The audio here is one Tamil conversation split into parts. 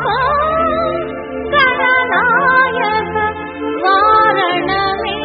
கணநாயக வாரணமே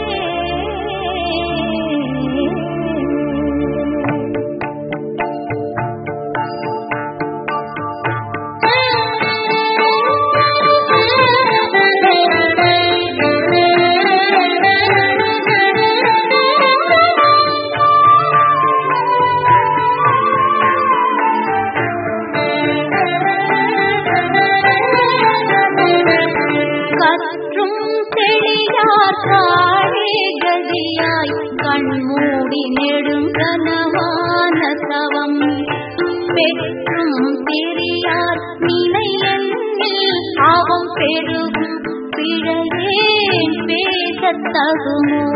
கற்றும் தெளியார் காழே கதியாய் கண்மூடி நெடுங்கனவான தவம் பெற்றும் தெரியார் நிலையெண்ணில் அவம் பெருகும் பிழையே பேசத் தகுமோ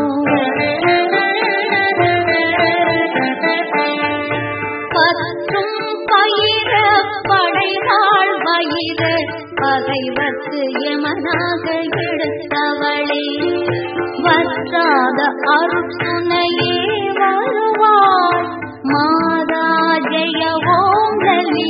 பற்றும் பயிர படைவாள் வயிற பகைவர்க்கு யமனாக எடுத்தவளே வற்றாத அருட்சுனையே வருவாள் மாதா ஜெய ஓம்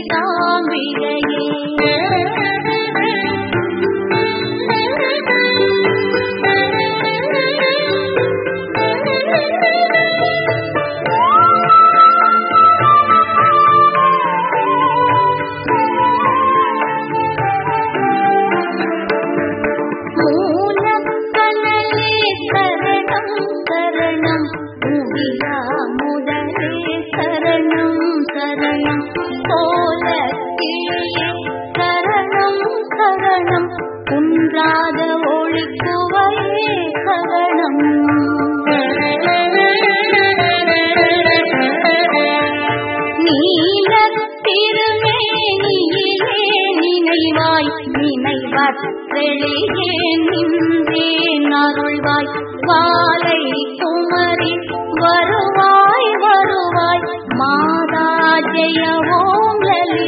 மூலக்கனலே சரணம் சரணம் முகிலா முதலே சரணம் சரணம் போல கிளியே சரணம் சரணம் குன்றாத ஒளிக்குவையே சரணம் நீலத்திருமேனியிலே நினைவாய் நினைவற்றெளியே நின்றேன் அருள்வாய் வாலை குமரி வருவாய் வருவாய் மாதா ஜெய ஓம்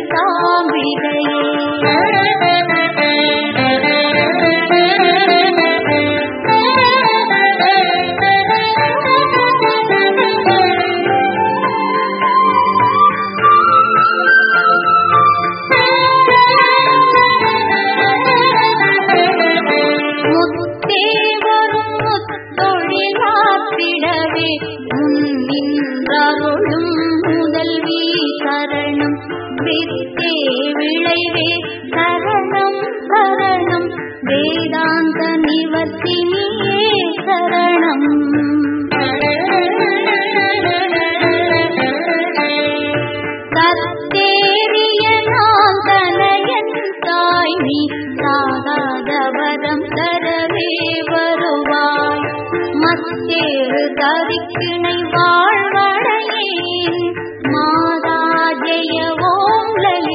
முத்தேவரும் முத்தொழிலாத்திடவே முன்னின்றருளும் முதல்வி சரணம் வித்தே விளைவே சரணம் சரணம் வேதாந்த நிவர்த்தினியே சரணம் தத்தேறிய நான் தனையன் தாய் நீ சாகாதவரம் தரவே வருவாய் மத்தேறு தவிக்கிணை வாழ்வடையேன் மாதா ஜெய ஓம்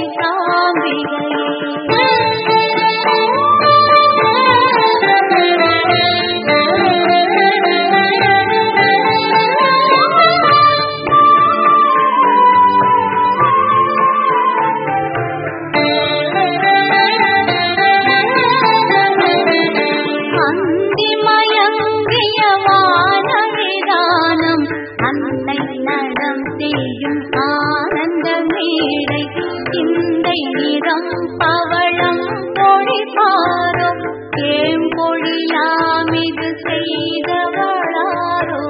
அந்திமயங்கிய வானவிதானம் அன்னை நடம் செய்யும் ஆனந்த மேடை சிந்தை நிறம் பவளம் பொழிப்பாரோ ஏம்பொழியாமிது செய்தவளாரோ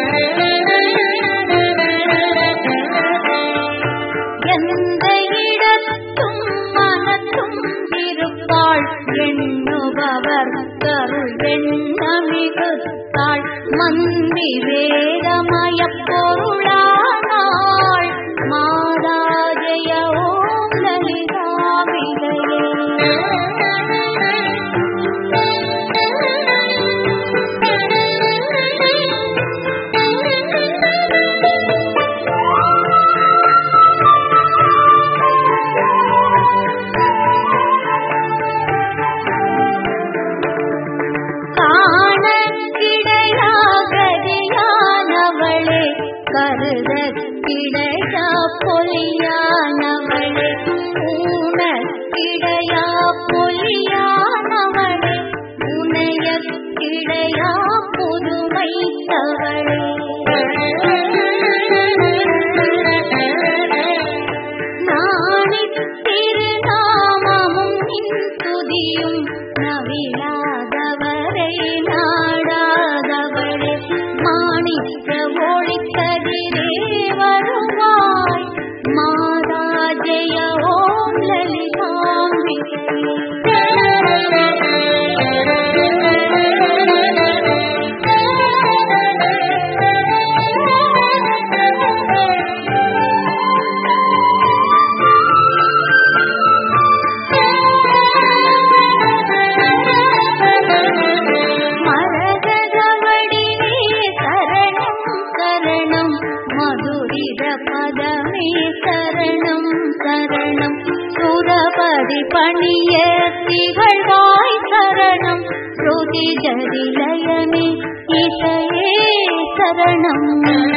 எந்த இடத்தும் மனத்தும் இருப்பாள் எண்ணுபவர் கருள் வெண்ணமிகுத்தாள் மந்தி வேதமய பொருளானாள் மாதா ஜெய ஓம் காணக்கிடையாகதியானவளே கருத கிடையா பொய்யானவளே ஊன கிடையா பொய்யானவளே உனைய கிடையா புதுமை தவளே நாணித் திருநாமமும் பதி பணிய திகழ்வாய் சரணம் ஸ்ருதி ஜதிலயமே இசையே சரணம்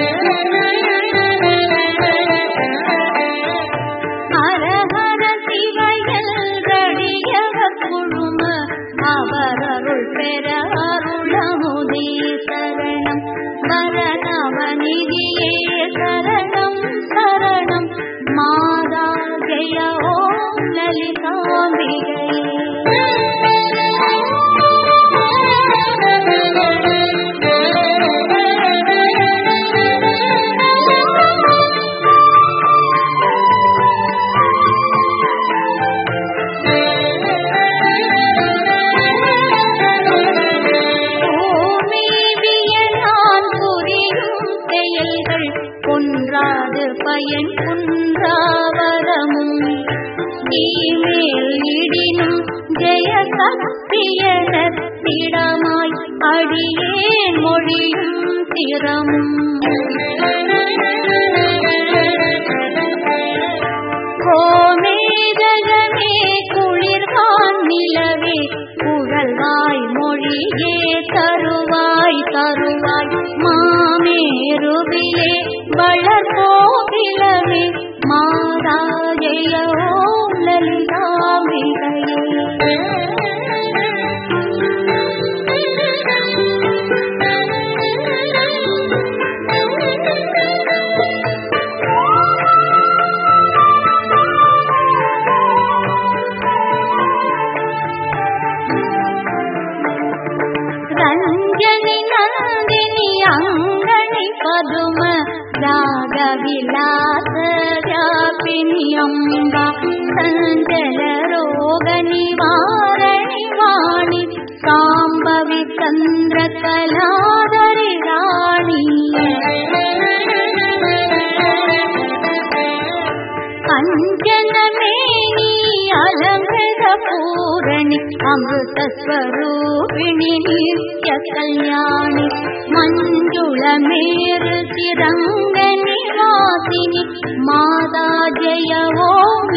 ஹரஹர சிவையல்கடியவர் குழும அவரருள் பெற அருளமுதே சரணம் மரணவநிதியே சரணம் சரணம் மாதா ஜெய ஓம் பூமிவியலான் புரியும் செயல்கள் பொன்றாது பயன் குன்றாவரமும் நீமேல் இடினும் ஜெய சக்தியடமாய் அடியேன் மொழியும் திறமும் கோமேதகமே குளிர்வான் நிலவே குழல்வாய் மொழியே தருவாய் தருவாய் மாமேருவிலே வளர்கோவிலமே மாதா ஜெய ஓம் ரஞ்சனி நந்தினி அங்கணி பதும ராக விலாச வியாபினி அம்பா சஞ்சல ரோக நிவாரணி வாணி சாம்பவி சந்திர கலாதரி ராணி அஞ்சனமேனி அலங்கிருத பூரணி அமிர்த ஸ்வரூபிணி நித்ய கல்யாணி மஞ்சுள மேரு திரங்க நிவாசினி மாதா ஜெய ஓம்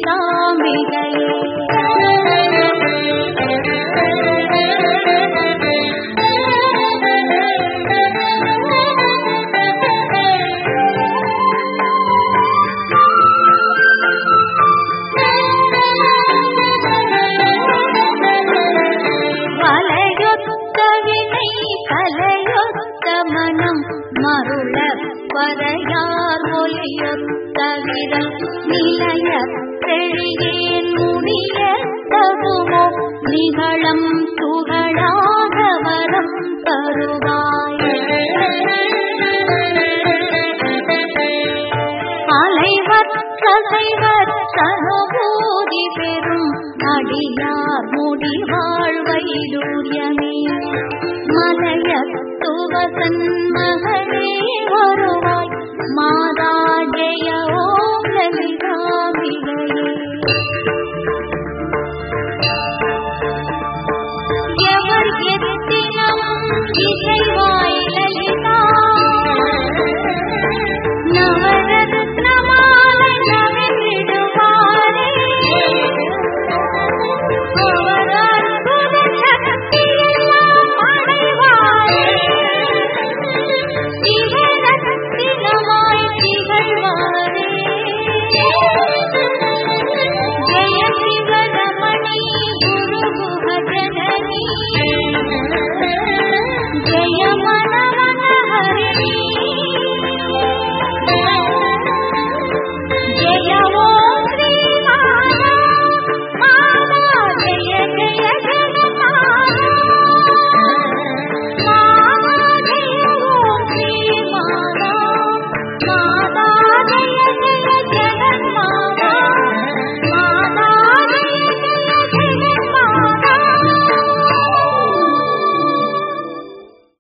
வலையொத்த வினை கலையொத்த மனம் மருள வரையார் ஒலியொத்த விரல் நிலைய தெளியேன் முடிய தகுமோ நிகழம் துகளாக வரம் தருவாய் அலைவற்றசைவர் சனுபூதி பெறும் அடியார் முடிவாழ் வைடூரியமே மலையத்துவசன் மகளே வருவாய் மாதா ஜெய ஓம் லலிதாம்பிகையே